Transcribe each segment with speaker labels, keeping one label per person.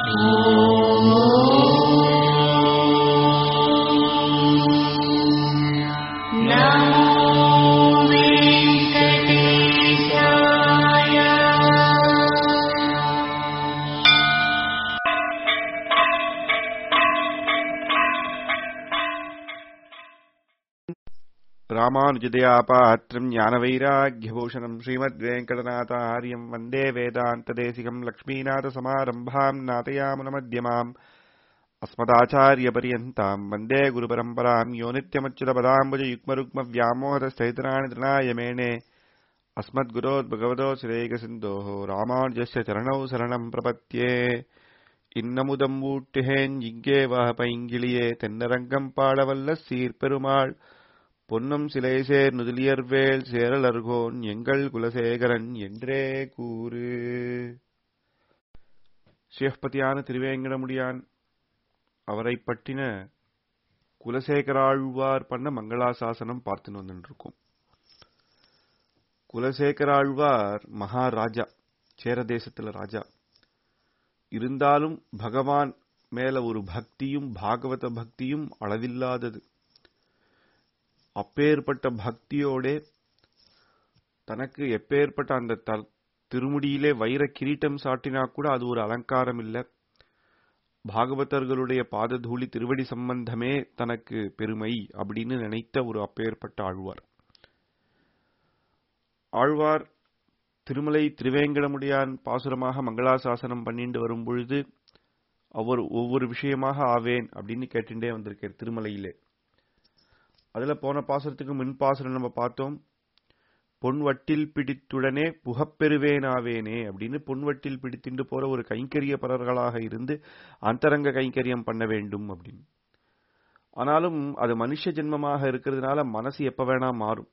Speaker 1: ராமானுஜதயாபாத்திரம் ஞானவைராக்கியபூஷணம் ஸ்ரீமத்வேங்கடநாதாரியம் வந்தே வேதாந்ததேசிகம் லக்ஷ்மீநாதசமாரம்பாம் நாதயாமுனமத்தியமாம் अस्मदाचार्यपर्यन्ताम् वन्दे गुरुपरम्पराम् यो नित्यमच्युतपदाम्बुजयुग्मरुग्मव्यामोहतस्थैतराणि तृणाय मेणे अस्मद्गुरोद्भगवतो श्रेयकसिन्धोः रामानुजस्य चरणौ शरणम् प्रपद्ये இன்னமுதம் ஊட்டுகேன் இங்கே வா பைங்கிளியே தென்னரங்கம் பாடவல்ல சீர்பெருமாள் பொன்னும் சிலைசேர் நுதலியர்வேல் சேரலர்கோன் எங்கள் குலசேகரன் என்றே கூறு சிவபதியான திருவேங்கடமுடியான் அவரை பற்றின குலசேகராழ்வார் பண்ண மங்களாசாசனம் பார்த்துன்னு வந்துருக்கோம் குலசேகராழ்வார் மகாராஜா சேர தேசத்துல ராஜா இருந்தாலும் பகவான் மேல ஒரு பக்தியும் பாகவத பக்தியும் அளவில்லாதது அப்பேற்பட்ட பக்தியோட தனக்கு எப்பேற்பட்ட அந்த திருமுடியிலே வைர கிரீட்டம் சாட்டினா கூட அது ஒரு அலங்காரம் இல்லை பாகவதர்களுடைய பாததூளி திருவடி சம்பந்தமே தனக்கு பெருமை அப்படின்னு நினைத்த ஒரு அப்பேற்பட்ட ஆழ்வார் ஆழ்வார் திருமலை திருவேங்கடமுடியான் பாசுரமாக மங்களாசாசனம் பண்ணிட்டு வரும் பொழுது அவர் ஒவ்வொரு விஷயமாக ஆவேன் அப்படின்னு கேட்டுட்டே வந்திருக்கார் திருமலையிலே அதுல போன பாசுரத்துக்கு மின் பாசுரம் நம்ம பார்த்தோம் பொன்வட்டில் பிடித்துடனே புகப்பெறுவேனாவேனே அப்படின்னு பொன்வட்டில் பிடித்துண்டு போற ஒரு கைங்கரிய பரர்களாக இருந்து அந்தரங்க கைங்கரியம் பண்ண வேண்டும் அப்படின்னு ஆனாலும் அது மனுஷ ஜென்மமாக இருக்கிறதுனால மனசு எப்ப வேணா மாறும்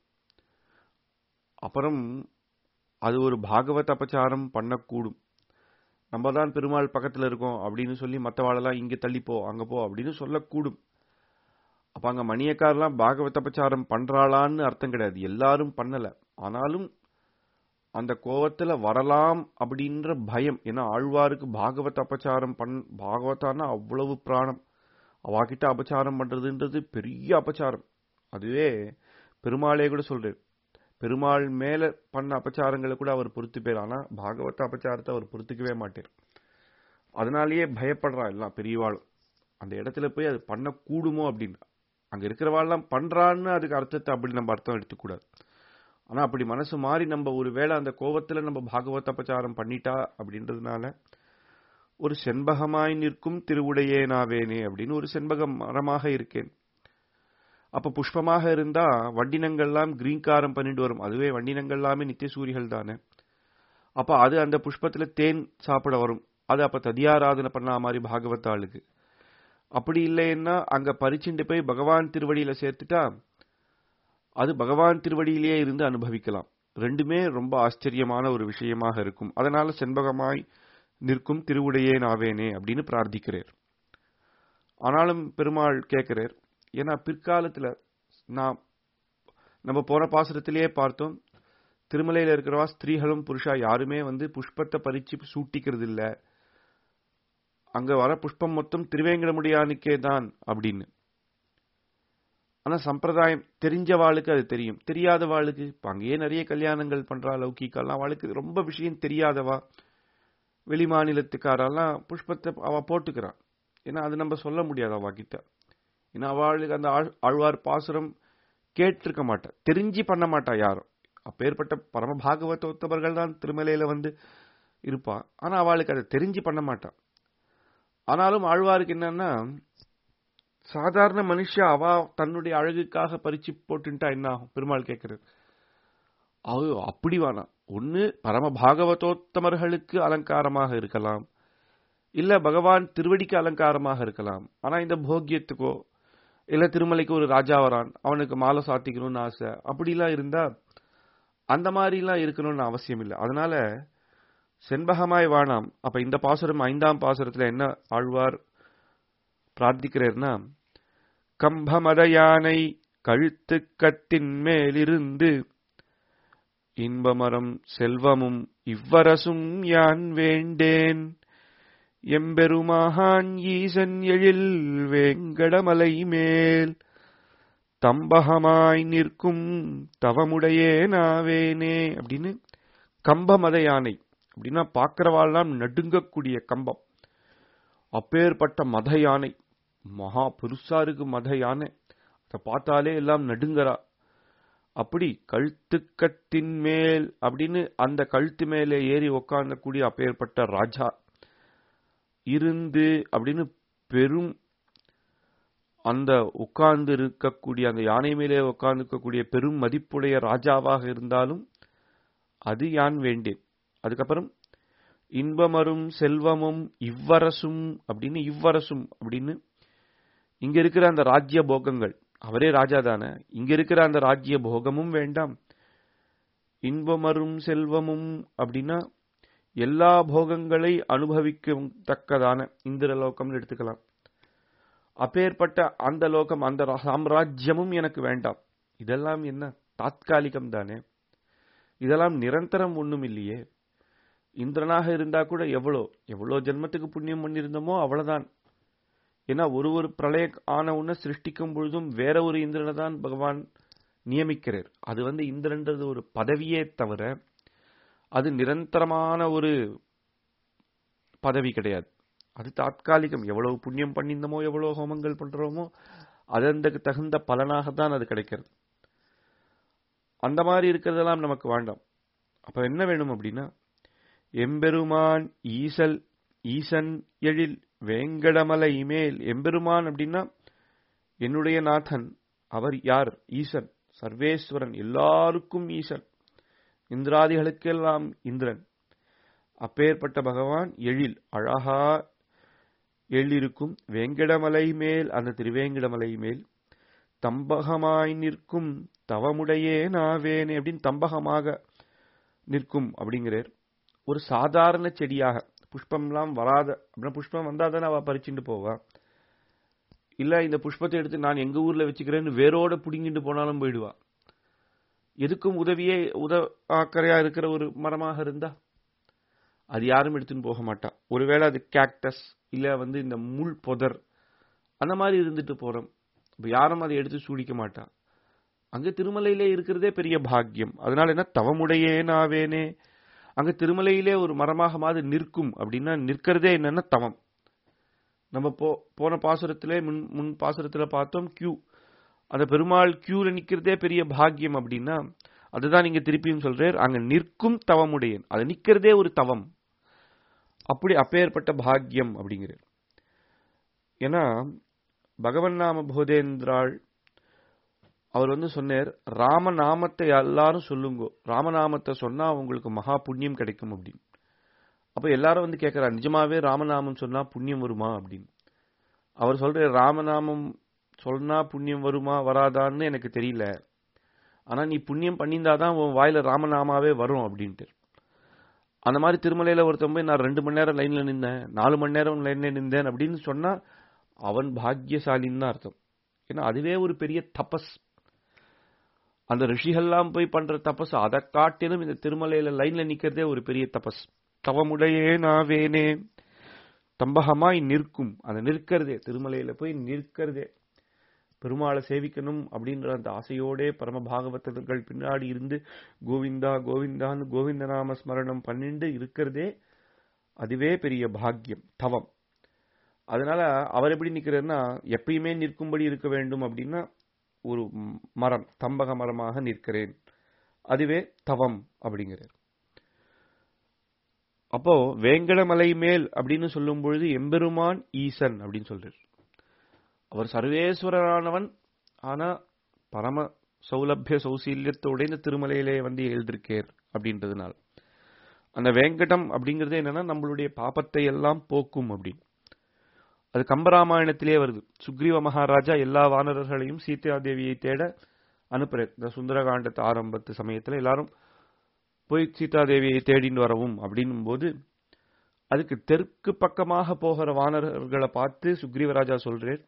Speaker 1: அப்புறம் அது ஒரு பாகவத் அபச்சாரம் பண்ணக்கூடும் நம்ம தான் பெருமாள் பக்கத்துல இருக்கோம் அப்படின்னு சொல்லி மற்றவாளெல்லாம் இங்க தள்ளிப்போ அங்க போ அப்படின்னு சொல்லக்கூடும் அப்ப அங்க மணியக்காரெல்லாம் பாகவத் அபச்சாரம் பண்றாளான்னு அர்த்தம் கிடையாது எல்லாரும் பண்ணல ஆனாலும் அந்த கோவத்துல வரலாம் அப்படின்ற பயம் ஏன்னா ஆழ்வாருக்கு பாகவத் அபச்சாரம் பண் பாகவத்தானா அவ்வளவு பிராணம் அவாகிட்ட அபச்சாரம் பண்றதுன்றது பெரிய அபச்சாரம் அதுவே பெருமாளே கூட சொல்றாரு பெருமாள் மேல பண்ண அபச்சாரங்களை கூட அவர் பொறுத்துப்பேர் ஆனா பாகவத அபச்சாரத்தை அவர் பொறுத்துக்கவே மாட்டார் அதனாலேயே பயப்படுறா எல்லாம் பெரியவாளும் அந்த இடத்துல போய் அது பண்ணக்கூடுமோ அப்படின்னு அங்க இருக்கிறவாள்லாம் பண்றான்னு அதுக்கு அர்த்தத்தை அப்படி நம்ம அர்த்தம் எடுத்துக்கூடாது ஆனா அப்படி மனசு மாறி நம்ம ஒரு வேளை அந்த கோவத்துல நம்ம பாகவத் அபச்சாரம் பண்ணிட்டா அப்படின்றதுனால ஒரு செண்பகமாய் நிற்கும் திருவுடையேனாவேனே அப்படின்னு ஒரு செண்பக மரமாக இருக்கேன் அப்ப புஷ்பமாக இருந்தா வண்டினங்கள்லாம் கிரீன்காரம் பண்ணிட்டு வரும் அதுவே வண்டினங்கள் எல்லாமே நித்திய சூரிகள் தானே அப்ப அது அந்த புஷ்பத்துல தேன் சாப்பிட வரும் அது அப்ப ததியாராதனை பண்ண மாதிரி பாகவத் ஆளுக்கு அப்படி இல்லைன்னா அங்க பறிச்சுட்டு போய் பகவான் திருவடியில சேர்த்துட்டா அது பகவான் திருவடியிலேயே இருந்து அனுபவிக்கலாம் ரெண்டுமே ரொம்ப ஆச்சரியமான ஒரு விஷயமாக இருக்கும் அதனால செண்பகமாய் நிற்கும் திருவுடையே நாவேனே அப்படின்னு பிரார்த்திக்கிறார் ஆனாலும் பெருமாள் கேட்கிறார் ஏன்னா பிற்காலத்துல நான் நம்ம போன பாசுரத்திலேயே பார்த்தோம் திருமலையில இருக்கிறவா ஸ்திரீகளும் புருஷா யாருமே வந்து புஷ்பத்தை பறிச்சு சூட்டிக்கிறது இல்ல அங்க வர புஷ்பம் மொத்தம் திருவேங்கடமுடியானுக்கே தான் அப்படின்னு ஆனா சம்பிரதாயம் தெரிஞ்ச வாளுக்கு அது தெரியும் தெரியாத வாளுக்கு இப்ப அங்கேயே நிறைய கல்யாணங்கள் பண்றா லௌகிக்கெல்லாம் அவளுக்கு ரொம்ப விஷயம் தெரியாதவா வெளி மாநிலத்துக்காரெல்லாம் புஷ்பத்தை அவ போட்டுக்கிறான் ஏன்னா அது நம்ம சொல்ல முடியாது அவ கிட்ட ஏன்னா அவளுக்கு அந்த ஆழ்வார் பாசுரம் கேட்டிருக்க மாட்டா தெரிஞ்சு பண்ண மாட்டா யாரும் அப்பேற்பட்ட பரம பாகவதோத்தவர்கள் தான் திருமலையில வந்து இருப்பா ஆனா அவளுக்கு அதை தெரிஞ்சு பண்ண மாட்டா ஆனாலும் ஆழ்வாருக்கு என்னன்னா சாதாரண மனுஷா அவ தன்னுடைய அழகுக்காக பறிச்சு போட்டுட்டா என்ன ஆகும் பெருமாள் கேட்கிறது அவ அப்படி வேணாம் ஒன்னு பரம பாகவதோத்தமர்களுக்கு அலங்காரமாக இருக்கலாம் இல்ல பகவான் திருவடிக்கு அலங்காரமாக இருக்கலாம் ஆனா இந்த போக்கியத்துக்கோ இல்ல திருமலைக்கு ஒரு ராஜா வரான் அவனுக்கு மாலை சாத்திக்கணும்னு ஆசை அப்படிலாம் இருந்தா அந்த மாதிரிலாம் இருக்கணும்னு அவசியம் இல்லை அதனால செண்பகமாய் வானாம் அப்ப இந்த பாசுரம் ஐந்தாம் பாசுரத்துல என்ன ஆழ்வார் பிரார்த்திக்கிறார்னா கம்பமத யானை கழுத்து கத்தின் மேலிருந்து இன்பமரம் செல்வமும் இவ்வரசும் யான் வேண்டேன் எம்பெருமான் ஈசன் எழில் வேங்கடமலை மேல் தம்பகமாய் நிற்கும் தவமுடையே நாவேனே அப்படின்னு கம்பமத யானை அப்படின்னா பார்க்கிறவாள்லாம் நடுங்கக்கூடிய கம்பம் அப்பேற்பட்ட மத யானை மகா பெருசா இருக்கு மத யானை அதை பார்த்தாலே எல்லாம் நடுங்கறா அப்படி கழுத்துக்கட்டின் மேல் அப்படின்னு அந்த கழுத்து மேலே ஏறி உக்காந்தக்கூடிய அப்பேற்பட்ட ராஜா இருந்து அப்படின்னு பெரும் அந்த உட்கார்ந்து இருக்கக்கூடிய அந்த யானை மேலே உட்கார்ந்து இருக்கக்கூடிய பெரும் மதிப்புடைய ராஜாவாக இருந்தாலும் அது யான் வேண்டேன் அதுக்கப்புறம் இன்பமரும் செல்வமும் இவ்வரசும் அப்படின்னு இவ்வரசும் அப்படின்னு இங்க இருக்கிற அந்த ராஜ்ய போகங்கள் அவரே ராஜா தானே இங்க இருக்கிற அந்த ராஜ்ய போகமும் வேண்டாம் இன்பமரும் செல்வமும் அப்படின்னா எல்லா போகங்களை அனுபவிக்கத்தக்கதான இந்திரலோகம்னு எடுத்துக்கலாம் அப்பேற்பட்ட அந்த லோகம் அந்த சாம்ராஜ்யமும் எனக்கு வேண்டாம் இதெல்லாம் என்ன தாத்காலிகம் தானே இதெல்லாம் நிரந்தரம் ஒண்ணும் இல்லையே இந்திரனாக இருந்தா கூட எவ்வளோ எவ்வளோ ஜென்மத்துக்கு புண்ணியம் பண்ணியிருந்தோமோ அவ்வளவுதான் ஏன்னா ஒரு ஒரு பிரளய ஆன உன்ன சிருஷ்டிக்கும் பொழுதும் வேற ஒரு இந்திரனை தான் பகவான் நியமிக்கிறார் அது வந்து இந்திரன்றது ஒரு பதவியே தவிர அது நிரந்தரமான ஒரு பதவி கிடையாது அது தாத்காலிகம் எவ்வளவு புண்ணியம் பண்ணியிருந்தோமோ எவ்வளவு ஹோமங்கள் பண்றோமோ அதற்கு தகுந்த பலனாக தான் அது கிடைக்கிறது அந்த மாதிரி இருக்கிறதெல்லாம் நமக்கு வேண்டாம் அப்ப என்ன வேணும் அப்படின்னா எம்பெருமான் ஈசல் ஈசன் எழில் வேங்கடமலை மேல் எம்பெருமான் அப்படின்னா என்னுடைய நாதன் அவர் யார் ஈசன் சர்வேஸ்வரன் எல்லாருக்கும் ஈசன் இந்திராதிகளுக்கெல்லாம் இந்திரன் அப்பேற்பட்ட பகவான் எழில் அழகா எழிலிருக்கும் வேங்கடமலை மேல் அந்த திருவேங்கடமலை மேல் தம்பகமாய் நிற்கும் தவமுடையே நாவேனே அப்படின்னு தம்பகமாக நிற்கும் அப்படிங்கிறார் ஒரு சாதாரண செடியாக புஷ்பம்லாம் வராத அப்படின்னா புஷ்பம் வந்தாதானே அவ பறிச்சுட்டு போவா இல்ல இந்த புஷ்பத்தை எடுத்து நான் எங்க ஊர்ல வச்சுக்கிறேன்னு வேரோட புடுங்கிட்டு போனாலும் போயிடுவா எதுக்கும் உதவியே உத ஆக்கறையா இருக்கிற ஒரு மரமாக இருந்தா அது யாரும் எடுத்துன்னு போக மாட்டா ஒருவேளை அது கேக்டஸ் இல்ல வந்து இந்த முள் புதர் அந்த மாதிரி இருந்துட்டு போறோம் இப்ப யாரும் அதை எடுத்து சூடிக்க மாட்டா அங்க திருமலையிலே இருக்கிறதே பெரிய பாக்கியம் அதனால என்ன தவமுடையே நாவேனே அங்க திருமலையிலே ஒரு மரமாக மாதிரி நிற்கும் அப்படின்னா நிற்கிறதே என்னன்னா தவம் நம்ம போ போன பாசுரத்திலே முன் முன் பாசுரத்துல பார்த்தோம் கியூ அந்த பெருமாள் கியூல நிக்கிறதே பெரிய பாக்கியம் அப்படின்னா அதுதான் நீங்க திருப்பியும் சொல்றார் அங்க நிற்கும் தவமுடையன் அது நிக்கிறதே ஒரு தவம் அப்படி அப்பேற்பட்ட பாக்கியம் அப்படிங்கிறார் ஏன்னா பகவன் நாம போதேந்திராள் அவர் வந்து சொன்னார் ராமநாமத்தை எல்லாரும் சொல்லுங்கோ ராமநாமத்தை சொன்னா உங்களுக்கு மகா புண்ணியம் கிடைக்கும் அப்படின்னு அப்ப எல்லாரும் வந்து கேட்கிறா நிஜமாவே ராமநாமம் சொன்னா புண்ணியம் வருமா அப்படின்னு அவர் சொல்ற ராமநாமம் சொன்னா புண்ணியம் வருமா வராதான்னு எனக்கு தெரியல ஆனா நீ புண்ணியம் பண்ணியிருந்தாதான் உன் வாயில ராமநாமாவே வரும் அப்படின்ட்டு அந்த மாதிரி திருமலையில ஒருத்தன் போய் நான் ரெண்டு மணி நேரம் லைன்ல நின்றேன் நாலு மணி நேரம் லைன்ல நின்றேன் அப்படின்னு சொன்னா அவன் பாக்கியசாலின்னு தான் அர்த்தம் ஏன்னா அதுவே ஒரு பெரிய தபஸ் அந்த ரிஷிகள்லாம் போய் பண்ற தபஸ் அதை காட்டிலும் இந்த திருமலையில லைன்ல நிக்கிறதே ஒரு பெரிய தபஸ் தவமுடையே நாவேனே தம்பகமாய் நிற்கும் அந்த நிற்கிறதே திருமலையில போய் நிற்கிறதே பெருமாளை சேவிக்கணும் அப்படின்ற அந்த ஆசையோடே பரம பாகவதர்கள் பின்னாடி இருந்து கோவிந்தா கோவிந்தான்னு கோவிந்த நாம ஸ்மரணம் பண்ணிண்டு இருக்கிறதே அதுவே பெரிய பாக்கியம் தவம் அதனால அவர் எப்படி நிக்கிறதுனா எப்பயுமே நிற்கும்படி இருக்க வேண்டும் அப்படின்னா ஒரு மரம் தம்பக மரமாக நிற்கிறேன் அதுவே தவம் அப்படிங்கிறார் அப்போ வேங்கடமலை மேல் அப்படின்னு சொல்லும் பொழுது எம்பெருமான் ஈசன் அப்படின்னு சொல்றார் அவர் சர்வேஸ்வரரானவன் ஆனா பரம சௌலபிய சௌசீல்யத்தோட இந்த திருமலையிலே வந்து எழுதிருக்கேர் அப்படின்றதுனால அந்த வேங்கடம் அப்படிங்கிறது என்னன்னா நம்மளுடைய பாப்பத்தை எல்லாம் போக்கும் அப்படின்னு அது கம்பராமாயணத்திலே வருது சுக்ரீவ மகாராஜா எல்லா வானரர்களையும் சீதா தேவியை தேட அனுப்புறார் இந்த சுந்தரகாண்டத்து ஆரம்பத்து சமயத்துல எல்லாரும் போய் சீதா தேவியை தேடின்னு வரவும் அப்படின்னும் போது அதுக்கு தெற்கு பக்கமாக போகிற வானரர்களை பார்த்து சுக்ரீவராஜா சொல்றார்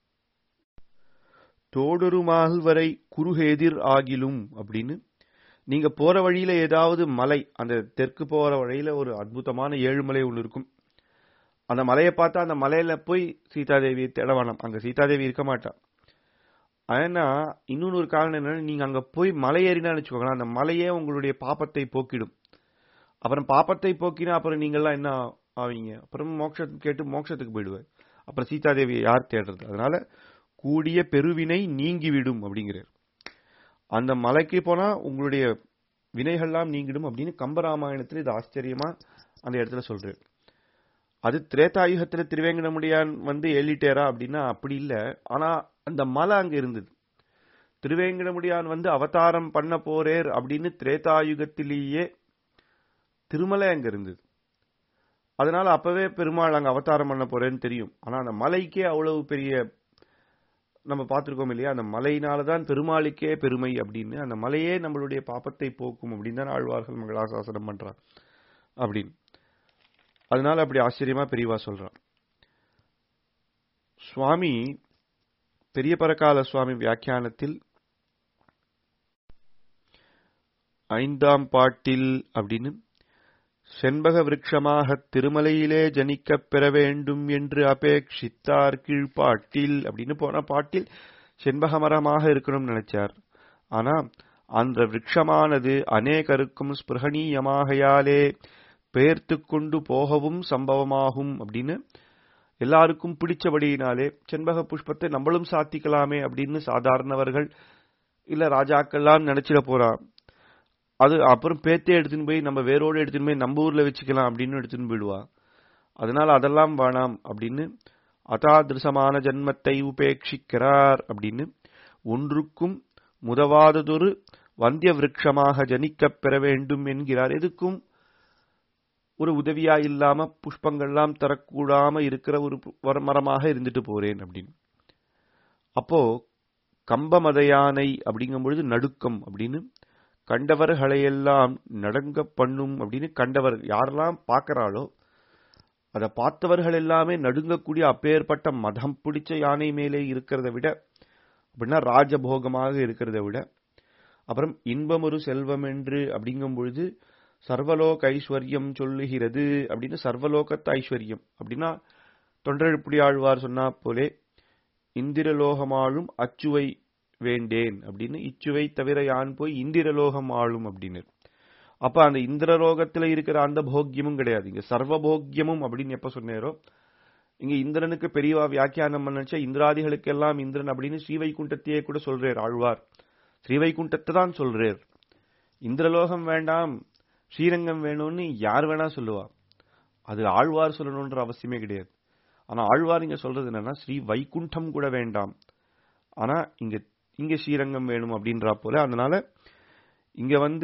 Speaker 1: தோடொரு மால்வரை குறுகெதிர் ஆகிலும் அப்படின்னு நீங்க போற வழியில ஏதாவது மலை அந்த தெற்கு போற வழியில ஒரு அற்புதமான ஏழுமலை ஒன்று இருக்கும் அந்த மலையை பார்த்தா அந்த மலையில போய் சீதாதேவியை தேட வேணாம் அங்க சீதாதேவி இருக்க மாட்டா ஏன்னா இன்னொன்னு ஒரு காரணம் என்னன்னா நீங்க அங்க போய் மலை ஏறினா வச்சுக்கோங்களேன் அந்த மலையே உங்களுடைய பாப்பத்தை போக்கிடும் அப்புறம் பாப்பத்தை போக்கினா அப்புறம் நீங்கெல்லாம் என்ன ஆவீங்க அப்புறம் மோட்சத்துக்கு கேட்டு மோட்சத்துக்கு போயிடுவார் அப்புறம் சீதாதேவியை யார் தேடுறது அதனால கூடிய பெருவினை நீங்கிவிடும் அப்படிங்கிறார் அந்த மலைக்கு போனா உங்களுடைய வினைகள்லாம் நீங்கிடும் அப்படின்னு கம்பராமாயணத்துல இது ஆச்சரியமா அந்த இடத்துல சொல்றாரு அது திரேதாயுகத்துல திருவேங்கடமுடியான் வந்து எழிட்டேரா அப்படின்னா அப்படி இல்ல ஆனா அந்த மலை அங்க இருந்தது திருவேங்கடமுடியான் வந்து அவதாரம் பண்ண போறேர் அப்படின்னு திரேதாயுகத்திலேயே திருமலை அங்க இருந்தது அதனால அப்பவே பெருமாள் அங்க அவதாரம் பண்ண போறேன்னு தெரியும் ஆனா அந்த மலைக்கே அவ்வளவு பெரிய நம்ம பார்த்திருக்கோம் இல்லையா அந்த மலையினாலதான் பெருமாளுக்கே பெருமை அப்படின்னு அந்த மலையே நம்மளுடைய பாப்பத்தை போக்கும் அப்படின்னு தான் ஆழ்வார்கள் மங்களாசாசனம் பண்றார் அப்படின்னு அதனால அப்படி ஆச்சரியமா பெரியவா சொல்றான் சுவாமி பெரிய பரகால சுவாமி வியாக்கியானத்தில் ஐந்தாம் பாட்டில் அப்படின்னு செண்பக விருட்சமாக திருமலையிலே ஜனிக்கப் பெற வேண்டும் என்று அபேட்சித்தார் கீழ்பாட்டில் அப்படின்னு போன பாட்டில் செண்பக மரமாக இருக்கணும்னு நினைச்சார் ஆனா அந்த விருட்சமானது அநேகருக்கும் ஸ்பிருகணீயமாகையாலே பெயர்த்து கொண்டு போகவும் சம்பவமாகும் அப்படின்னு எல்லாருக்கும் பிடிச்சபடியினாலே செண்பக புஷ்பத்தை நம்மளும் சாத்திக்கலாமே அப்படின்னு சாதாரணவர்கள் இல்ல ராஜாக்கள்லாம் நினைச்சிட போறா அது அப்புறம் பேத்தே எடுத்துன்னு போய் நம்ம வேரோடு எடுத்துன்னு போய் நம்ம ஊர்ல வச்சுக்கலாம் அப்படின்னு எடுத்துன்னு போயிடுவா அதனால அதெல்லாம் வேணாம் அப்படின்னு அதாதிருசமான ஜன்மத்தை உபேட்சிக்கிறார் அப்படின்னு ஒன்றுக்கும் முதவாததொரு வந்திய விருட்சமாக ஜனிக்கப் பெற வேண்டும் என்கிறார் எதுக்கும் ஒரு உதவியா இல்லாம புஷ்பங்கள்லாம் தரக்கூடாம இருக்கிற ஒரு மரமாக இருந்துட்டு போறேன் அப்படின்னு அப்போ கம்பமதையானை அப்படிங்கும் பொழுது நடுக்கம் அப்படின்னு கண்டவர்களையெல்லாம் நடங்க பண்ணும் அப்படின்னு கண்டவர் யாரெல்லாம் பார்க்கறாளோ அதை பார்த்தவர்கள் எல்லாமே நடுங்கக்கூடிய அப்பேற்பட்ட மதம் பிடிச்ச யானை மேலே இருக்கிறத விட அப்படின்னா ராஜபோகமாக இருக்கிறத விட அப்புறம் இன்பம் ஒரு செல்வம் என்று அப்படிங்கும் பொழுது சர்வலோக ஐஸ்வர்யம் சொல்லுகிறது அப்படின்னு சர்வலோகத்து ஐஸ்வர்யம் அப்படின்னா தொண்டரெழுப்புடி ஆழ்வார் சொன்னா போலே இந்திரலோகமாழும் அச்சுவை வேண்டேன் அப்படின்னு இச்சுவை தவிர யான் போய் இந்திரலோகம் ஆளும் அப்படின்னு அப்ப அந்த இந்திரலோகத்துல இருக்கிற அந்த போக்கியமும் கிடையாது இங்க சர்வபோக்கியமும் அப்படின்னு எப்ப சொன்னேரோ இங்க இந்திரனுக்கு பெரியவா வியாக்கியானம் பண்ணச்சா இந்திராதிகளுக்கு எல்லாம் இந்திரன் அப்படின்னு ஸ்ரீவைகுண்டத்தையே கூட சொல்றார் ஆழ்வார் ஸ்ரீவைகுண்டத்தை தான் சொல்றார் இந்திரலோகம் வேண்டாம் ஸ்ரீரங்கம் வேணும்னு யார் வேணா சொல்லுவா அது ஆழ்வார் சொல்லணும்ன்ற அவசியமே கிடையாது ஆனா ஆழ்வார் இங்க சொல்றது என்னன்னா ஸ்ரீ வைகுண்டம் கூட வேண்டாம் ஆனா இங்க இங்க ஸ்ரீரங்கம் வேணும் அப்படின்றா போல அதனால இங்க வந்து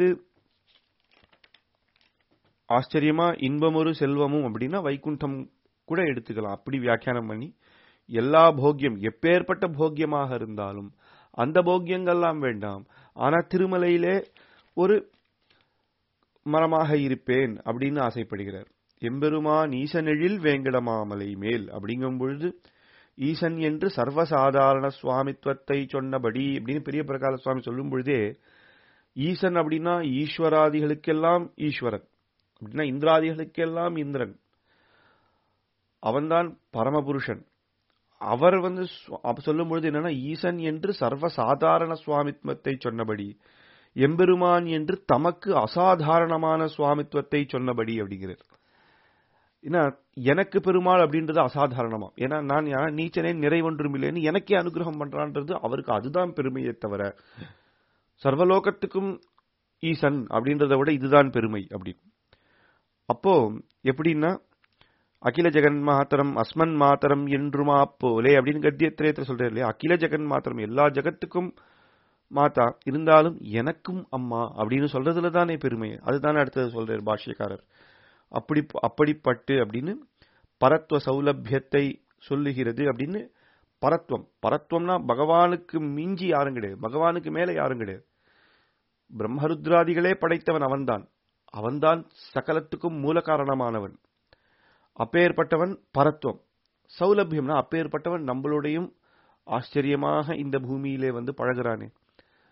Speaker 1: ஆச்சரியமா இன்பமொரு செல்வமும் அப்படின்னா வைகுண்டம் கூட எடுத்துக்கலாம் அப்படி வியாக்கியானம் பண்ணி எல்லா போக்கியம் எப்பேற்பட்ட போக்கியமாக இருந்தாலும் அந்த போக்கியங்கள்லாம் வேண்டாம் ஆனா திருமலையிலே ஒரு மரமாக இருப்பேன் அப்படின்னு ஆசைப்படுகிறார் எம்பெருமான் ஈசனெழில் வேங்கடமாமலை மேல் அப்படிங்கும் பொழுது ஈசன் என்று சர்வசாதாரண சுவாமித்துவத்தை சொன்னபடி அப்படின்னு பெரிய பிரகால சுவாமி சொல்லும் பொழுதே ஈசன் அப்படின்னா ஈஸ்வராதிகளுக்கெல்லாம் ஈஸ்வரன் அப்படின்னா இந்திராதிகளுக்கெல்லாம் இந்திரன் அவன்தான் பரமபுருஷன் அவர் வந்து சொல்லும் பொழுது என்னன்னா ஈசன் என்று சர்வசாதாரண சுவாமித்வத்தை சொன்னபடி எம்பெருமான் என்று தமக்கு அசாதாரணமான சுவாமித்துவத்தை சொன்னபடி அப்படிங்கிறார் ஏன்னா எனக்கு பெருமாள் அப்படின்றது அசாதாரணமா ஏன்னா நான் நீச்சனே நிறைவொன்றும் இல்லைன்னு எனக்கே அனுகிரகம் பண்றான்றது அவருக்கு அதுதான் பெருமையே தவிர சர்வலோகத்துக்கும் ஈசன் அப்படின்றத விட இதுதான் பெருமை அப்படின்னு அப்போ எப்படின்னா அகில ஜெகன் மாத்திரம் அஸ்மன் மாத்திரம் என்றுமா போலே அப்படின்னு கத்தியத்திரேத்துல சொல்றாரு இல்லையா அகில ஜெகன் மாத்திரம் எல்லா ஜெகத்துக்கும் மாதா இருந்தாலும் எனக்கும் அம்மா அப்படின்னு சொல்றதுல தானே பெருமை அதுதானே அடுத்தது சொல்றாரு பாஷ்யக்காரர் அப்படி அப்படிப்பட்டு அப்படின்னு பரத்வ சௌலபியத்தை சொல்லுகிறது அப்படின்னு பரத்வம் பரத்வம்னா பகவானுக்கு மிஞ்சி யாரும் கிடையாது பகவானுக்கு மேல யாரும் கிடையாது பிரம்மருத்ராதிகளே படைத்தவன் அவன்தான் அவன்தான் சகலத்துக்கும் மூல காரணமானவன் அப்பேற்பட்டவன் பரத்வம் சௌலபியம்னா அப்பேற்பட்டவன் நம்மளுடையும் ஆச்சரியமாக இந்த பூமியிலே வந்து பழகிறானே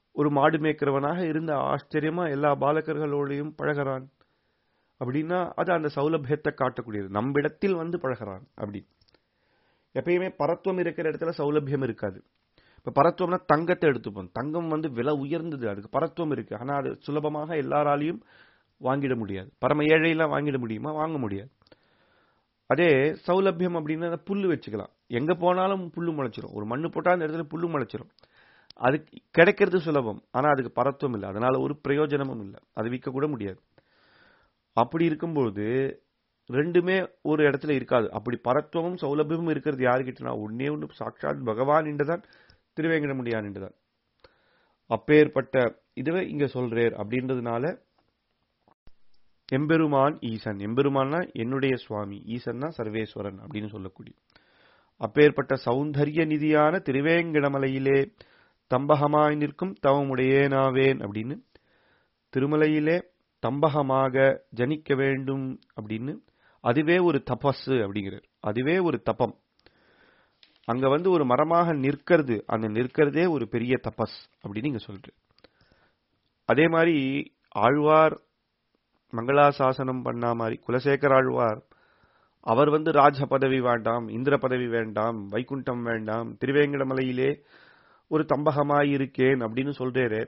Speaker 1: ஒரு மாடு மேய்க்கிறவனாக இருந்த ஆச்சரியமா எல்லா பாலகர்களோடையும் பழகிறான் அப்படின்னா அது அந்த சௌலபியத்தை காட்டக்கூடியது நம்மிடத்தில் வந்து பழகிறான் அப்படி எப்பயுமே பரத்துவம் இருக்கிற இடத்துல சௌலபியம் இருக்காது இப்ப பரத்துவம்னா தங்கத்தை எடுத்துப்போம் தங்கம் வந்து விலை உயர்ந்தது அதுக்கு பரத்துவம் இருக்கு ஆனா அது சுலபமாக எல்லாராலையும் வாங்கிட முடியாது பரம ஏழையெல்லாம் வாங்கிட முடியுமா வாங்க முடியாது அதே சௌலபியம் அப்படின்னா புல்லு வச்சுக்கலாம் எங்க போனாலும் புல்லு முளைச்சிரும் ஒரு மண்ணு போட்டா அந்த இடத்துல புல்லு முளைச்சிரும் அது கிடைக்கிறது சுலபம் ஆனா அதுக்கு பரத்துவம் இல்லை அதனால ஒரு பிரயோஜனமும் இல்லை அது விற்க கூட முடியாது அப்படி இருக்கும்போது ரெண்டுமே ஒரு இடத்துல இருக்காது அப்படி பரத்துவமும் சௌலபியமும் இருக்கிறது யாருக்கிட்டனா ஒன்னே ஒன்று சாட்சாத் பகவான் என்றுதான் திருவேங்கடமுடியான் என்றுதான் அப்பேற்பட்ட இதுவே இங்க சொல்றேர் அப்படின்றதுனால எம்பெருமான் ஈசன் எம்பெருமான்னா என்னுடைய சுவாமி ஈசன்னா சர்வேஸ்வரன் அப்படின்னு சொல்லக்கூடிய அப்பேற்பட்ட சௌந்தரிய நிதியான திருவேங்கடமலையிலே தம்பகமாய் நிற்கும் தவமுடையேனாவேன் அப்படின்னு திருமலையிலே தம்பகமாக ஜனிக்க வேண்டும் அப்படின்னு அதுவே ஒரு தபஸ் அப்படிங்கிறார் அதுவே ஒரு தபம் அங்க வந்து ஒரு மரமாக நிற்கிறது அந்த நிற்கிறதே ஒரு பெரிய தபஸ் அப்படின்னு இங்க சொல்ற அதே மாதிரி ஆழ்வார் மங்களாசாசனம் பண்ணா மாதிரி குலசேகர் ஆழ்வார் அவர் வந்து ராஜ பதவி வேண்டாம் இந்திர பதவி வேண்டாம் வைகுண்டம் வேண்டாம் திருவேங்கடமலையிலே ஒரு தம்பகமாய் இருக்கேன் அப்படின்னு சொல்றாரு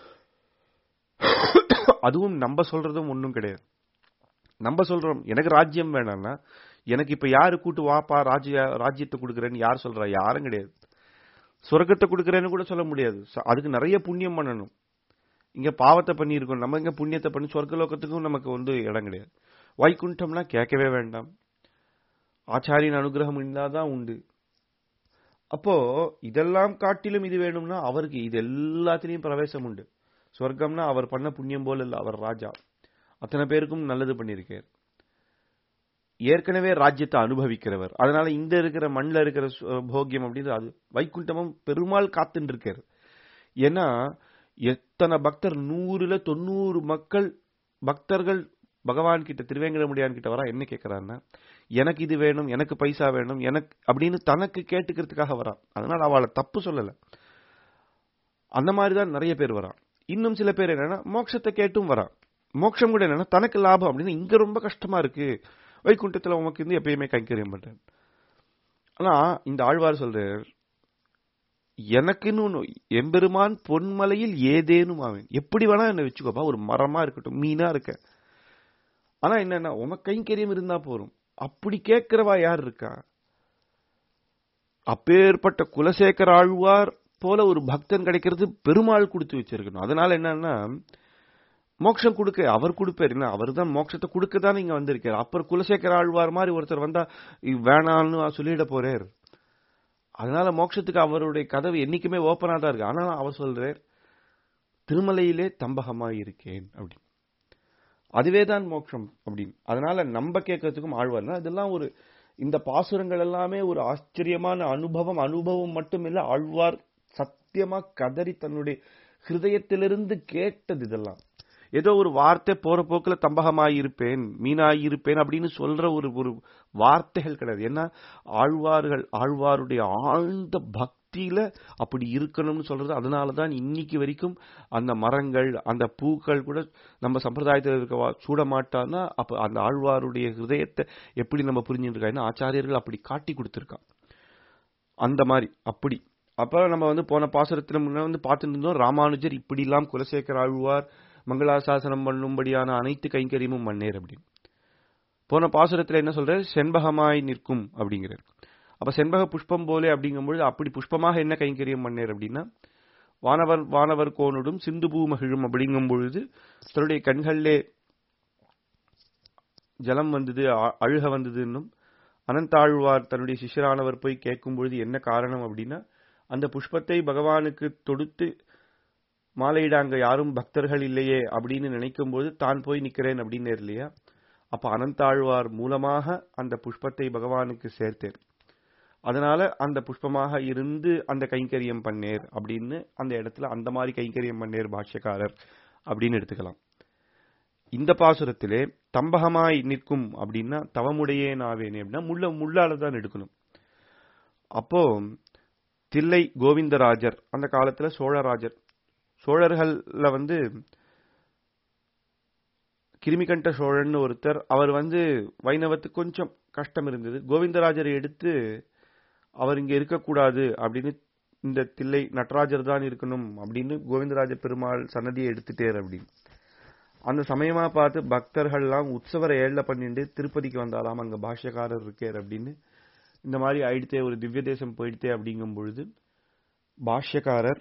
Speaker 1: அதுவும் நம்ம சொல்றதும் ஒன்றும் கிடையாது நம்ம சொல்றோம் எனக்கு ராஜ்யம் வேணாம்னா எனக்கு இப்ப யாரு கூட்டு வாப்பா ராஜ்ய ராஜ்யத்தை கொடுக்குறேன்னு யார் சொல்றா யாரும் கிடையாது சொர்க்கத்தை கொடுக்குறேன்னு கூட சொல்ல முடியாது அதுக்கு நிறைய புண்ணியம் பண்ணணும் இங்க பாவத்தை பண்ணியிருக்கோம் நம்ம இங்க புண்ணியத்தை பண்ணி சொர்க்கலோகத்துக்கும் நமக்கு வந்து இடம் கிடையாது வைகுண்டம்னா கேட்கவே வேண்டாம் ஆச்சாரியின் அனுகிரகம் இருந்தாதான் உண்டு அப்போ இதெல்லாம் காட்டிலும் இது வேணும்னா அவருக்கு இது எல்லாத்திலையும் பிரவேசம் உண்டு சொர்க்கம்னா அவர் பண்ண புண்ணியம் போல இல்ல அவர் ராஜா அத்தனை பேருக்கும் நல்லது பண்ணியிருக்கார் ஏற்கனவே ராஜ்யத்தை அனுபவிக்கிறவர் அதனால இந்த இருக்கிற மண்ணில் இருக்கிற போக்கியம் அப்படின்றது அது வைகுண்டமும் பெருமாள் காத்துட்டு இருக்காரு ஏன்னா எத்தனை பக்தர் நூறுல தொண்ணூறு மக்கள் பக்தர்கள் பகவான் கிட்ட திருவேங்கடமுடியான் கிட்ட வரா என்ன கேட்கிறான்னா எனக்கு இது வேணும் எனக்கு பைசா வேணும் எனக்கு அப்படின்னு தனக்கு கேட்டுக்கிறதுக்காக வரா அதனால அவளை தப்பு சொல்லல அந்த மாதிரிதான் நிறைய பேர் வரா இன்னும் சில பேர் என்னன்னா மோட்சத்தை கேட்டும் வரா மோட்சம் கூட என்னன்னா தனக்கு லாபம் அப்படின்னு இங்க ரொம்ப கஷ்டமா இருக்கு வைகுண்டத்துல உமக்கு இருந்து எப்பயுமே கைங்கரியம் பண்றேன் ஆனா இந்த ஆழ்வார் சொல்றார் எனக்குன்னு எம்பெருமான் பொன்மலையில் ஏதேனும் ஆவேன் எப்படி வேணா என்ன வச்சுக்கோப்பா ஒரு மரமா இருக்கட்டும் மீனா இருக்க ஆனா என்னன்னா உமக்கு கைங்கரியம் இருந்தா போறோம் அப்படி கேட்கிறவா யார் இருக்கா அப்பேற்பட்ட குலசேகர ஆழ்வார் போல ஒரு பக்தன் கிடைக்கிறது பெருமாள் கொடுத்து வச்சிருக்கணும் அதனால என்னன்னா மோட்சம் கொடுக்க அவர் கொடுப்பார் என்ன அவர் தான் மோட்சத்தை கொடுக்க தானே இங்க வந்திருக்காரு அப்புறம் குலசேகர ஆழ்வார் மாதிரி ஒருத்தர் வந்தா வேணான்னு சொல்லிட போறார் அதனால மோட்சத்துக்கு அவருடைய கதவு என்னைக்குமே ஓப்பனா தான் இருக்கு ஆனா அவர் சொல்றார் திருமலையிலே தம்பகமா இருக்கேன் அப்படின்னு அதுவே தான் மோட்சம் அப்படின்னு அதனால நம்ம கேட்கறதுக்கும் ஆழ்வார்னா இதெல்லாம் ஒரு இந்த பாசுரங்கள் எல்லாமே ஒரு ஆச்சரியமான அனுபவம் அனுபவம் மட்டும் இல்ல ஆழ்வார் சத்தியமா கதறி தன்னுடைய ஹிருதயத்திலிருந்து கேட்டது இதெல்லாம் ஏதோ ஒரு வார்த்தை போற போக்குல தம்பகமாயிருப்பேன் மீனாயிருப்பேன் அப்படின்னு சொல்ற ஒரு ஒரு வார்த்தைகள் கிடையாது ஏன்னா ஆழ்வார்கள் ஆழ்வாருடைய ஆழ்ந்த பக்தியில அப்படி இருக்கணும்னு சொல்றது அதனாலதான் இன்னைக்கு வரைக்கும் அந்த மரங்கள் அந்த பூக்கள் கூட நம்ம சம்பிரதாயத்தில் இருக்க சூட மாட்டான்னா அப்ப அந்த ஆழ்வாருடைய ஹிருதயத்தை எப்படி நம்ம புரிஞ்சுட்டு இருக்கா ஆச்சாரியர்கள் அப்படி காட்டி கொடுத்திருக்கான் அந்த மாதிரி அப்படி அப்ப நம்ம வந்து போன பாசுரத்துல முன்ன வந்து பார்த்துட்டு இருந்தோம் ராமானுஜர் இப்படி எல்லாம் குலசேகர் ஆழ்வார் மங்களாசாசனம் பண்ணும்படியான அனைத்து கைங்கரியமும் மன்னேர் அப்படின்னு போன பாசுரத்துல என்ன சொல்ற செண்பகமாய் நிற்கும் அப்படிங்கிறார் அப்ப செண்பக புஷ்பம் போலே அப்படிங்கும்பொழுது அப்படி புஷ்பமாக என்ன கைங்கரியம் பண்ணேர் அப்படின்னா வானவர் வானவர் கோனுடும் சிந்து பூ மகிழும் அப்படிங்கும் பொழுது தன்னுடைய கண்களிலே ஜலம் வந்தது அழுக வந்ததுன்னும் அனந்தாழ்வார் தன்னுடைய சிஷ்யரானவர் போய் கேட்கும் பொழுது என்ன காரணம் அப்படின்னா அந்த புஷ்பத்தை பகவானுக்கு தொடுத்து மாலையிட அங்க யாரும் பக்தர்கள் இல்லையே அப்படின்னு நினைக்கும் போது தான் போய் நிக்கிறேன் அப்படின்னு இல்லையா அப்ப அனந்தாழ்வார் மூலமாக அந்த புஷ்பத்தை பகவானுக்கு சேர்த்தேன் அதனால அந்த புஷ்பமாக இருந்து அந்த கைங்கரியம் பண்ணேர் அப்படின்னு அந்த இடத்துல அந்த மாதிரி கைங்கரியம் பண்ணேர் பாஷ்யக்காரர் அப்படின்னு எடுத்துக்கலாம் இந்த பாசுரத்திலே தம்பகமாய் நிற்கும் அப்படின்னா தவமுடையே நாவேனே அப்படின்னா முள்ள முள்ளால தான் எடுக்கணும் அப்போ தில்லை கோவிந்தராஜர் அந்த காலத்துல சோழராஜர் சோழர்கள்ல வந்து கிருமிகண்ட சோழன் ஒருத்தர் அவர் வந்து வைணவத்துக்கு கொஞ்சம் கஷ்டம் இருந்தது கோவிந்தராஜரை எடுத்து அவர் இங்க இருக்கக்கூடாது அப்படின்னு இந்த தில்லை நடராஜர் தான் இருக்கணும் அப்படின்னு கோவிந்தராஜ பெருமாள் சன்னதியை எடுத்துட்டேர் அப்படின்னு அந்த சமயமா பார்த்து பக்தர்கள்லாம் உற்சவரை ஏழ பண்ணிட்டு திருப்பதிக்கு வந்தாலாம் அங்க பாஷ்யக்காரர் இருக்கார் அப்படின்னு இந்த மாதிரி ஆயிடுத்தே ஒரு திவ்ய தேசம் போயிடுத்தே அப்படிங்கும் பொழுது பாஷ்யக்காரர்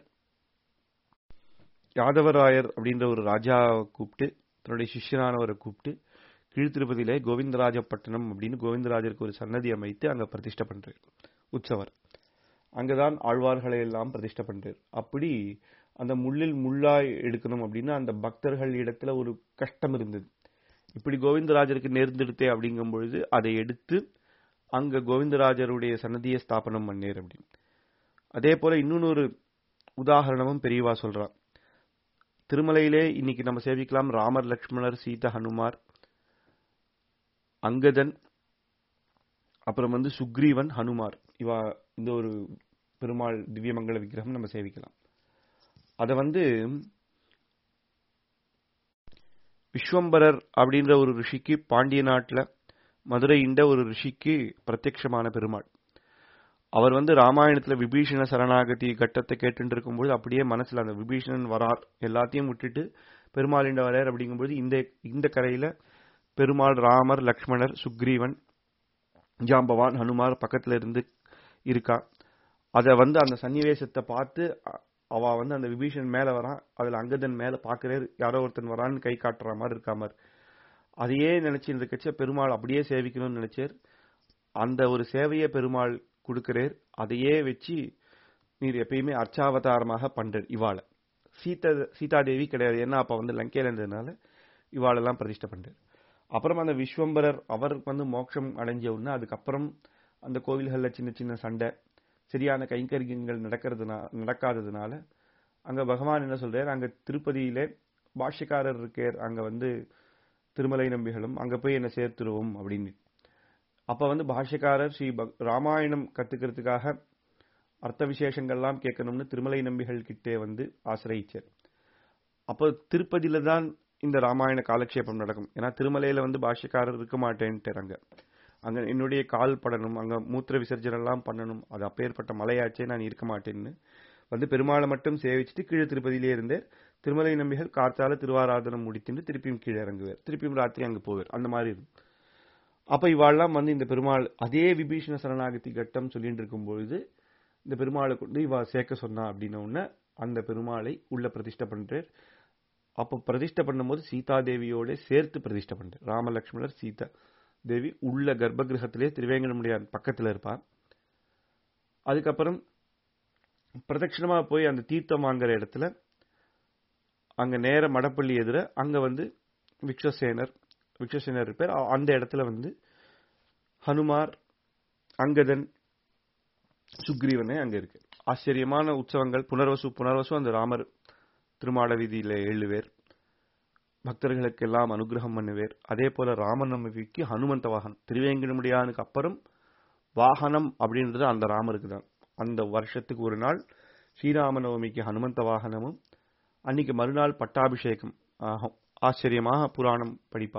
Speaker 1: யாதவராயர் அப்படின்ற ஒரு ராஜாவை கூப்பிட்டு தன்னுடைய சிஷ்யனானவரை கூப்பிட்டு கீழ்த்திருப்பதியிலே கோவிந்தராஜப்பட்டினம் அப்படின்னு கோவிந்தராஜருக்கு ஒரு சன்னதி அமைத்து அங்க பிரதிஷ்டை பண்றார் உற்சவர் அங்கதான் ஆழ்வார்களை எல்லாம் பிரதிஷ்டை பண்றார் அப்படி அந்த முள்ளில் முள்ளாய் எடுக்கணும் அப்படின்னு அந்த பக்தர்கள் இடத்துல ஒரு கஷ்டம் இருந்தது இப்படி கோவிந்தராஜருக்கு நேர்ந்தெடுத்தே அப்படிங்கும் பொழுது அதை எடுத்து அங்க கோவிந்தராஜருடைய சன்னதியை ஸ்தாபனம் பண்ணேர் அப்படின்னு அதே போல இன்னொன்னு உதாரணமும் பெரியவா சொல்றான் திருமலையிலே இன்னைக்கு நம்ம சேவிக்கலாம் ராமர் லக்ஷ்மணர் சீத ஹனுமார் அங்கதன் அப்புறம் வந்து சுக்ரீவன் ஹனுமார் இவா இந்த ஒரு பெருமாள் திவ்யமங்கல விக்கிரகம் நம்ம சேவிக்கலாம் அத வந்து விஸ்வம்பரர் அப்படின்ற ஒரு ரிஷிக்கு பாண்டிய நாட்டுல மதுரை இண்ட ஒரு ரிஷிக்கு பிரத்யட்சமான பெருமாள் அவர் வந்து ராமாயணத்துல விபீஷண சரணாகதி கட்டத்தை கேட்டு இருக்கும்போது அப்படியே மனசுல அந்த விபீஷணன் வரார் எல்லாத்தையும் விட்டுட்டு பெருமாள் இண்ட வரார் அப்படிங்கும்போது இந்த இந்த கரையில பெருமாள் ராமர் லக்ஷ்மணர் சுக்ரீவன் ஜாம்பவான் ஹனுமார் பக்கத்துல இருந்து இருக்கா அத வந்து அந்த சன்னிவேசத்தை பார்த்து அவ வந்து அந்த விபீஷன் மேல வரான் அதுல அங்கதன் மேல பாக்குறாரு யாரோ ஒருத்தன் வரான்னு கை காட்டுற மாதிரி இருக்கா மாதிரி அதையே நினைச்சு இருக்கச்ச பெருமாள் அப்படியே சேவிக்கணும்னு நினைச்சார் அந்த ஒரு சேவையை பெருமாள் கொடுக்கிறார் அதையே வச்சு நீர் எப்பயுமே அர்ச்சாவதாரமாக பண்றார் இவாள சீதா சீதாதேவி கிடையாது ஏன்னா அப்ப வந்து லங்கையில இருந்ததுனால இவாளெல்லாம் பிரதிஷ்டை பண்றார் அப்புறம் அந்த விஸ்வம்பரர் அவருக்கு வந்து மோட்சம் அடைஞ்ச உடனே அதுக்கப்புறம் அந்த கோவில்கள்ல சின்ன சின்ன சண்டை சரியான கைங்கரியங்கள் நடக்கிறதுனால நடக்காததுனால அங்க பகவான் என்ன சொல்றாரு அங்க திருப்பதியிலே பாஷ்யக்காரர் இருக்கார் அங்க வந்து திருமலை நம்பிகளும் அங்க போய் என்ன சேர்த்துருவோம் அப்படின்னு அப்ப வந்து பாஷ்யக்காரர் ஸ்ரீ ராமாயணம் கத்துக்கிறதுக்காக அர்த்த விசேஷங்கள்லாம் கேட்கணும்னு திருமலை நம்பிகள் கிட்டே வந்து ஆசிரியிச்சார் அப்போ திருப்பதியில தான் இந்த ராமாயண காலக்ஷேபம் நடக்கும் ஏன்னா திருமலையில வந்து பாஷ்யக்காரர் இருக்க மாட்டேன்ட்டு அங்க அங்க என்னுடைய கால் படணும் அங்க மூத்திர விசர்ஜனம் எல்லாம் பண்ணணும் அது அப்பேற்பட்ட மலையாச்சே நான் இருக்க மாட்டேன்னு வந்து பெருமாளை மட்டும் சேவிச்சுட்டு கீழே திருப்பதியிலே இருந்து திருமலை நம்பிகள் கார்த்தால திருவாராதனம் முடித்துட்டு திருப்பியும் கீழே இறங்குவார் திருப்பியும் ராத்திரி அங்க போவார் அந்த மாதிரி இருக்கும் அப்ப இவாள்லாம் வந்து இந்த பெருமாள் அதே விபீஷண சரணாகதி கட்டம் சொல்லிட்டு இருக்கும் பொழுது இந்த பெருமாளை கொண்டு இவா சேர்க்க சொன்னா அப்படின்ன உடனே அந்த பெருமாளை உள்ள பிரதிஷ்டை பண்றார் அப்ப பிரதிஷ்டை பண்ணும்போது சீதா தேவியோட சேர்த்து பிரதிஷ்டை பண்றார் ராமலட்சுமணர் சீதா தேவி உள்ள கர்ப்ப கிரகத்திலே திருவேங்கடமுடியான் பக்கத்துல இருப்பார் அதுக்கப்புறம் பிரதட்சிணமா போய் அந்த தீர்த்தம் வாங்குற இடத்துல அங்க நேர மடப்பள்ளி எதிர அங்க வந்து விக்ஷசேனர் விக்ஷசேனர் இருப்பார் அந்த இடத்துல வந்து ஹனுமார் அங்கதன் சுக்ரீவனே அங்க இருக்கு ஆச்சரியமான உற்சவங்கள் புனர்வசு புனர்வசு அந்த ராமர் திருமாட வீதியில ஏழு பேர் பக்தர்களுக்கெல்லாம் அனுகிரகம் பண்ணுவேர் அதே போல ராமநவமிக்கு ஹனுமந்த வாகனம் திருவேங்கடமுடியானுக்கு அப்புறம் வாகனம் அப்படின்றது அந்த ராமருக்கு தான் அந்த வருஷத்துக்கு ஒரு நாள் ஸ்ரீராம நவமிக்கு ஹனுமந்த வாகனமும் அன்னைக்கு மறுநாள் பட்டாபிஷேகம் ஆகும் ஆச்சரியமாக புராணம் படிப்பா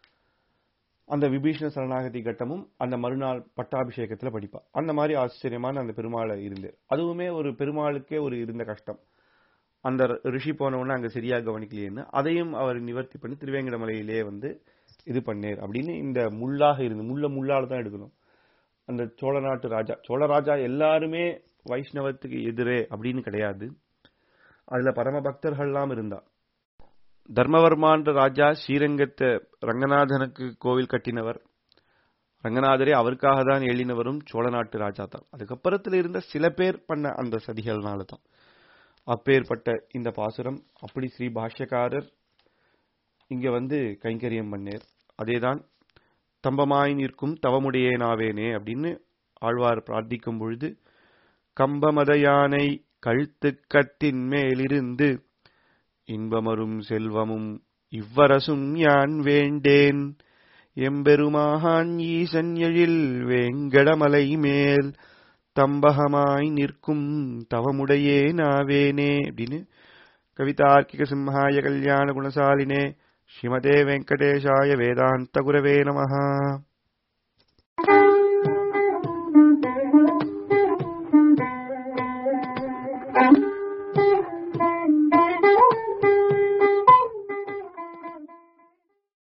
Speaker 1: அந்த விபீஷண சரணாகதி கட்டமும் அந்த மறுநாள் பட்டாபிஷேகத்துல படிப்பா அந்த மாதிரி ஆச்சரியமான அந்த பெருமாளை இருந்தார் அதுவுமே ஒரு பெருமாளுக்கே ஒரு இருந்த கஷ்டம் அந்த ரிஷி போனவுடனே அங்க சரியா கவனிக்கலையேன்னு அதையும் அவர் நிவர்த்தி பண்ணி திருவேங்கடமலையிலே வந்து இது பண்ணேர் அப்படின்னு இந்த முள்ளாக இருந்து முள்ள முள்ளால தான் எடுக்கணும் அந்த சோழ நாட்டு ராஜா சோழ ராஜா எல்லாருமே வைஷ்ணவத்துக்கு எதிரே அப்படின்னு கிடையாது அதுல பரம பக்தர்கள்லாம் இருந்தா தர்மவர்மான்ற ராஜா ஸ்ரீரங்கத்தை ரங்கநாதனுக்கு கோவில் கட்டினவர் ரங்கநாதரே அவருக்காக தான் எழுதினவரும் சோழ நாட்டு ராஜா தான் அதுக்கப்புறத்துல இருந்த சில பேர் பண்ண அந்த சதிகள்னால தான் அப்பேற்பட்ட இந்த பாசுரம் அப்படி ஸ்ரீ பாஷ்யக்காரர் இங்க வந்து கைங்கரியம் பண்ணேர் அதேதான் தம்பமாய் நிற்கும் தவமுடையேனாவேனே அப்படின்னு ஆழ்வார் பிரார்த்திக்கும் பொழுது கம்பமத யானை கழுத்துக்கட்டின் மேலிருந்து இன்பமரும் செல்வமும் இவ்வரசும் யான் வேண்டேன் எம்பெருமான் ஈசன் எழில் வேங்கடமலை மேல் தம்பகமாய் நிற்கும் தவமுடையே நாவேனே அப்படின்னு कवितार्किकसिंहाय कल्याणगुणशालिने श्रीमते वेङ्कटेशाय वेदान्तगुरवे नमः
Speaker 2: Thank you.